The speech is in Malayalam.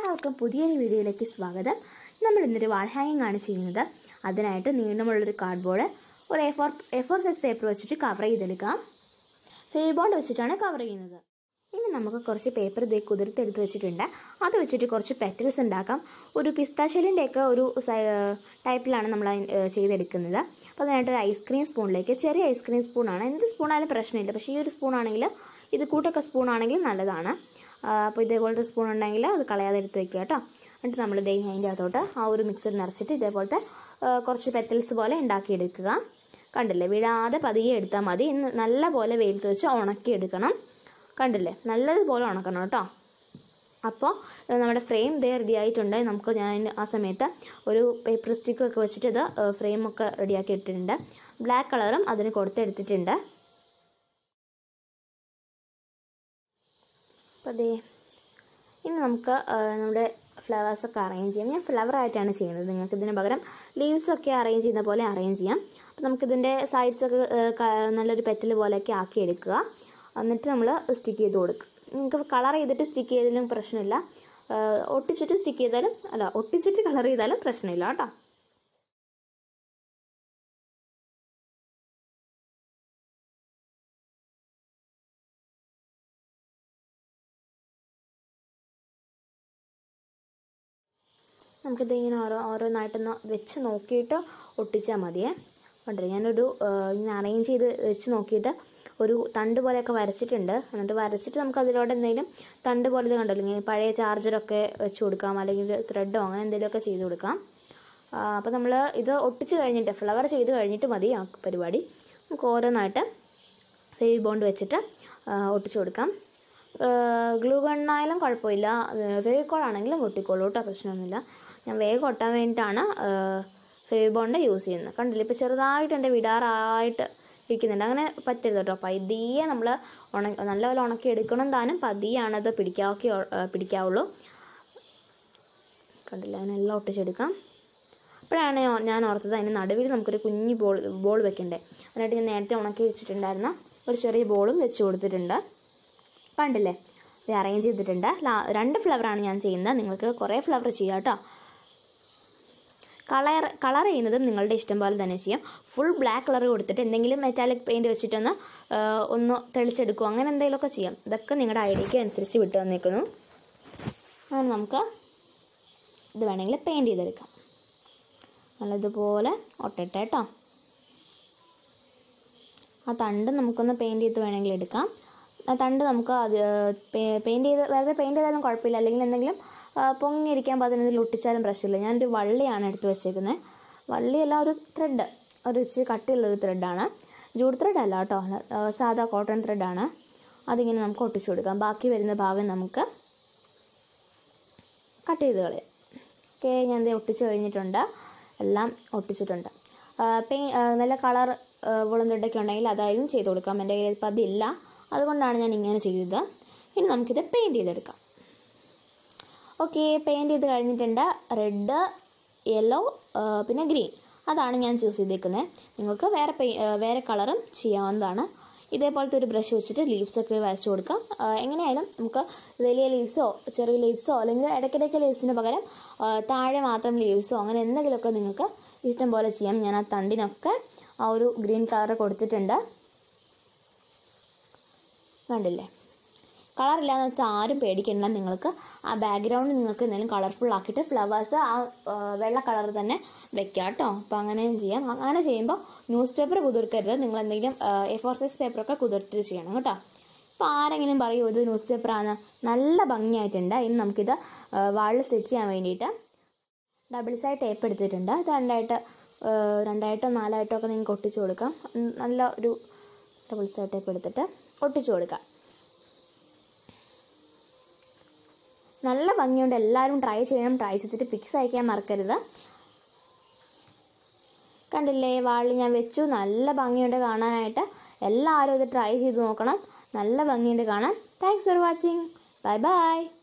എല്ലാവർക്കും പുതിയൊരു വീഡിയോയിലേക്ക് സ്വാഗതം നമ്മൾ ഇന്നൊരു വാൾ ഹാങ്ങിങ് ആണ് ചെയ്യുന്നത് അതിനായിട്ട് നീളമുള്ളൊരു കാർഡ്ബോർഡ് ഒരു A four A four size paper വെച്ചിട്ട് കവർ ചെയ്തെടുക്കാം ഫേബോണ്ട് വെച്ചിട്ടാണ് കവർ ചെയ്യുന്നത് ഇനി നമുക്ക് കുറച്ച് പേപ്പർ ഇതേ കുതിർത്തെടുത്ത് വെച്ചിട്ടുണ്ട് അത് വെച്ചിട്ട് കുറച്ച് പെറ്റൽസ് ഉണ്ടാക്കാം ഒരു പിസ്താശലിൻ്റെ ഒക്കെ ഒരു ടൈപ്പിലാണ് നമ്മൾ അതിന് ചെയ്തെടുക്കുന്നത് അപ്പോൾ അതിനായിട്ട് ഒരു ഐസ്ക്രീം സ്പൂണിലേക്ക് ചെറിയ ഐസ്ക്രീം സ്പൂണാണ് എന്ത് സ്പൂണായാലും പ്രശ്നമില്ല പക്ഷേ ഈ ഒരു സ്പൂൺ ആണെങ്കിൽ ഇത് കൂട്ടൊക്കെ സ്പൂൺ ആണെങ്കിൽ നല്ലതാണ് അപ്പോൾ ഇതേപോലത്തെ സ്പൂൺ ഉണ്ടെങ്കിൽ അത് കളയാതെ എടുത്ത് വെക്കുക കേട്ടോ എന്നിട്ട് നമ്മൾ ദൈ അതിൻ്റെ അകത്തോട്ട് ആ ഒരു മിക്സർ നിറച്ചിട്ട് ഇതേപോലത്തെ കുറച്ച് പെറ്റൽസ് പോലെ ഉണ്ടാക്കിയെടുക്കുക കണ്ടില്ലേ വിടാതെ പതിയെ എടുത്താൽ മതി ഇന്ന് നല്ല പോലെ വെയിലത്ത് വെച്ച് ഉണക്കിയെടുക്കണം കണ്ടില്ലേ നല്ലതുപോലെ ഉണക്കണം കേട്ടോ അപ്പോൾ നമ്മുടെ ഫ്രെയിം ദേ റെഡി ആയിട്ടുണ്ട് നമുക്ക് ഞാൻ ആ സമയത്ത് ഒരു പേപ്പർ സ്റ്റിക്കൊക്കെ വെച്ചിട്ട് ഇത് ഫ്രെയിമൊക്കെ റെഡിയാക്കി ഇട്ടിട്ടുണ്ട് ബ്ലാക്ക് കളറും അതിന് കൊടുത്തെടുത്തിട്ടുണ്ട് അപ്പോൾ അതേ ഇനി നമുക്ക് നമ്മുടെ ഫ്ലവേഴ്സൊക്കെ അറേഞ്ച് ചെയ്യാം ഞാൻ ഫ്ലവർ ആയിട്ടാണ് ചെയ്യുന്നത് നിങ്ങൾക്ക് ഇതിന് പകരം ലീവ്സ് ഒക്കെ അറേഞ്ച് ചെയ്യുന്ന പോലെ അറേഞ്ച് ചെയ്യാം അപ്പോൾ നമുക്കിതിൻ്റെ സൈഡ്സൊക്കെ നല്ലൊരു പെറ്റൽ പോലെയൊക്കെ ആക്കി എടുക്കുക എന്നിട്ട് നമ്മൾ സ്റ്റിക്ക് ചെയ്ത് കൊടുക്കും നിങ്ങൾക്ക് കളർ ചെയ്തിട്ട് സ്റ്റിക്ക് ചെയ്താലും പ്രശ്നമില്ല ഒട്ടിച്ചിട്ട് സ്റ്റിക്ക് ചെയ്താലും അല്ല ഒട്ടിച്ചിട്ട് കളർ ചെയ്താലും പ്രശ്നമില്ല കേട്ടോ നമുക്കിത് ഇങ്ങനെ ഓരോ ഓരോന്നായിട്ടൊന്ന് വെച്ച് നോക്കിയിട്ട് ഒട്ടിച്ചാൽ മതിയേ കണ്ടില്ലേ ഞാനൊരു ഇങ്ങനെ അറേഞ്ച് ചെയ്ത് വെച്ച് നോക്കിയിട്ട് ഒരു തണ്ട് പോലെയൊക്കെ വരച്ചിട്ടുണ്ട് എന്നിട്ട് വരച്ചിട്ട് നമുക്ക് അതിലൂടെ എന്തെങ്കിലും തണ്ട് പോലെ ഇത് കണ്ടല്ലോ ഇങ്ങനെ പഴയ ചാർജറൊക്കെ വെച്ച് കൊടുക്കാം അല്ലെങ്കിൽ ത്രെഡോ അങ്ങനെ എന്തെങ്കിലുമൊക്കെ ചെയ്ത് കൊടുക്കാം അപ്പോൾ നമ്മൾ ഇത് ഒട്ടിച്ച് കഴിഞ്ഞിട്ട് ഫ്ലവർ ചെയ്ത് കഴിഞ്ഞിട്ട് മതി ആ പരിപാടി നമുക്ക് ഓരോന്നായിട്ട് ഫേവ് ബോണ്ട് വെച്ചിട്ട് ഒട്ടിച്ചു കൊടുക്കാം ഗ്ലൂ ഗണ്ണായാലും കുഴപ്പമില്ല ഫേവിക്കോൾ ആണെങ്കിലും ഒട്ടിക്കോളൂ കേട്ടോ പ്രശ്നമൊന്നുമില്ല ഞാൻ വേഗം ഒട്ടാൻ വേണ്ടിയിട്ടാണ് ഫേവ് ബോണ്ട് യൂസ് ചെയ്യുന്നത് കണ്ടില്ല ഇപ്പോൾ ചെറുതായിട്ട് എൻ്റെ വിടാറായിട്ട് ഇരിക്കുന്നുണ്ട് അങ്ങനെ പറ്റരുത് കേട്ടോ പതിയെ നമ്മൾ ഉണ നല്ലപോലെ ഉണക്കി എടുക്കണം താനും പതിയാണത് പിടിക്കാക്കി പിടിക്കാവുള്ളൂ കണ്ടില്ല അതിനെല്ലാം ഒട്ടിച്ചെടുക്കാം അപ്പോഴാണ് ഞാൻ ഓർത്തത് അതിന് നടുവിൽ നമുക്കൊരു കുഞ്ഞു ബോൾ ബോൾ വെക്കണ്ടേ അതിനായിട്ട് ഞാൻ നേരത്തെ ഉണക്കി വെച്ചിട്ടുണ്ടായിരുന്ന ഒരു ചെറിയ ബോളും വെച്ച് കൊടുത്തിട്ടുണ്ട് കണ്ടില്ലേ ഇത് അറേഞ്ച് ചെയ്തിട്ടുണ്ട് രണ്ട് ഫ്ലവറാണ് ഞാൻ ചെയ്യുന്നത് നിങ്ങൾക്ക് കുറേ ഫ്ലവർ ചെയ്യാം കേട്ടോ കളർ കളർ ചെയ്യുന്നതും നിങ്ങളുടെ ഇഷ്ടം പോലെ തന്നെ ചെയ്യാം ഫുൾ ബ്ലാക്ക് കളർ കൊടുത്തിട്ട് എന്തെങ്കിലും മെറ്റാലിക് പെയിൻറ് വെച്ചിട്ടൊന്ന് ഒന്ന് തെളിച്ചെടുക്കും അങ്ങനെ എന്തെങ്കിലുമൊക്കെ ചെയ്യാം ഇതൊക്കെ നിങ്ങളുടെ ഐഡിയയ്ക്ക് അനുസരിച്ച് വിട്ടു വന്നേക്കുന്നു അങ്ങനെ നമുക്ക് ഇത് വേണമെങ്കിൽ പെയിൻറ് ചെയ്തെടുക്കാം നല്ലതുപോലെ ഒട്ടട്ടെ കേട്ടോ ആ തണ്ട് നമുക്കൊന്ന് പെയിൻറ് ചെയ്ത് വേണമെങ്കിൽ എടുക്കാം ആ തണ്ട് നമുക്ക് അത് പെയിൻറ് ചെയ്ത് വെറുതെ പെയിൻറ് ചെയ്താലും കുഴപ്പമില്ല അല്ലെങ്കിൽ എന്തെങ്കിലും പൊങ്ങിയിരിക്കാൻ പാകത്തിനതിൽ ഒട്ടിച്ചാലും പ്രശ്നമില്ല ഞാനൊരു വള്ളിയാണ് എടുത്ത് വെച്ചേക്കുന്നത് വള്ളിയല്ല ഒരു ത്രെഡ് ഒരു ഇച്ചിരി കട്ടിയുള്ളൊരു ത്രെഡാണ് ജൂഡ് ത്രെഡ് അല്ല കേട്ടോ സാധാ കോട്ടൺ ത്രെഡാണ് അതിങ്ങനെ നമുക്ക് ഒട്ടിച്ചു കൊടുക്കാം ബാക്കി വരുന്ന ഭാഗം നമുക്ക് കട്ട് ചെയ്ത് കളയാം ഓക്കെ ഞാൻ ഇത് ഒട്ടിച്ച് കഴിഞ്ഞിട്ടുണ്ട് എല്ലാം ഒട്ടിച്ചിട്ടുണ്ട് പെയിൻ നല്ല കളർ വിളന്തൊണ്ടൊക്കെ ഉണ്ടെങ്കിൽ അതായാലും ചെയ്ത് കൊടുക്കാം എൻ്റെ കയ്യിൽ ഇപ്പം അതില്ല അതുകൊണ്ടാണ് ഞാൻ ഇങ്ങനെ ചെയ്തത് ഇനി നമുക്കിത് പെയിൻറ് ചെയ്തെടുക്കാം ഓക്കെ പെയിൻറ് ചെയ്ത് കഴിഞ്ഞിട്ടുണ്ട് റെഡ് യെല്ലോ പിന്നെ ഗ്രീൻ അതാണ് ഞാൻ ചൂസ് ചെയ്തേക്കുന്നത് നിങ്ങൾക്ക് വേറെ പെയി വേറെ കളറും ചെയ്യാവുന്നതാണ് ഇതേപോലത്തെ ഒരു ബ്രഷ് വെച്ചിട്ട് ലീവ്സൊക്കെ വരച്ചു കൊടുക്കാം എങ്ങനെയായാലും നമുക്ക് വലിയ ലീവ്സോ ചെറിയ ലീവ്സോ അല്ലെങ്കിൽ ഇടയ്ക്കിടയ്ക്ക് ലീവ്സിന് പകരം താഴെ മാത്രം ലീവ്സോ അങ്ങനെ എന്തെങ്കിലുമൊക്കെ നിങ്ങൾക്ക് ഇഷ്ടം പോലെ ചെയ്യാം ഞാൻ ആ തണ്ടിനൊക്കെ ആ ഒരു ഗ്രീൻ കളർ കൊടുത്തിട്ടുണ്ട് കണ്ടില്ലേ കളർ ഇല്ലാന്ന് വെച്ചാൽ ആരും പേടിക്കണ്ട നിങ്ങൾക്ക് ആ ബാക്ക്ഗ്രൗണ്ട് നിങ്ങൾക്ക് എന്തെങ്കിലും കളർഫുൾ ആക്കിയിട്ട് ഫ്ലവേഴ്സ് ആ വെള്ള കളർ തന്നെ വെക്കാം കേട്ടോ അപ്പോൾ അങ്ങനെയും ചെയ്യാം അങ്ങനെ ചെയ്യുമ്പോൾ ന്യൂസ് പേപ്പർ കുതിർക്കരുത് നിങ്ങൾ എന്തെങ്കിലും എ ഫോർ സൈസ് പേപ്പറൊക്കെ കുതിർത്തിട്ട് ചെയ്യണം കേട്ടോ അപ്പോൾ ആരെങ്കിലും പറയൂ ഇത് ന്യൂസ് പേപ്പറാണ് നല്ല ഭംഗിയായിട്ടുണ്ട് ഇനി നമുക്കിത് വാളിൽ സെറ്റ് ചെയ്യാൻ വേണ്ടിയിട്ട് ഡബിൾ സൈഡ് ടേപ്പ് എടുത്തിട്ടുണ്ട് ഇത് രണ്ടായിട്ട് രണ്ടായിട്ടോ നാലായിട്ടോ ഒക്കെ നിങ്ങൾക്ക് ഒട്ടിച്ചു കൊടുക്കാം നല്ല ഒരു ഡബിൾ സൈഡ് ടേപ്പ് എടുത്തിട്ട് ഒട്ടിച്ചു കൊടുക്കാം നല്ല ഭംഗിയുണ്ട് എല്ലാവരും ട്രൈ ചെയ്യണം ട്രൈ ചെയ്തിട്ട് പിക്സ് അയക്കാൻ മറക്കരുത് കണ്ടില്ലേ വാളിൽ ഞാൻ വെച്ചു നല്ല ഭംഗിയുണ്ട് കാണാനായിട്ട് എല്ലാവരും ഇത് ട്രൈ ചെയ്ത് നോക്കണം നല്ല ഭംഗിയുണ്ട് കാണാൻ thanks for watching bye by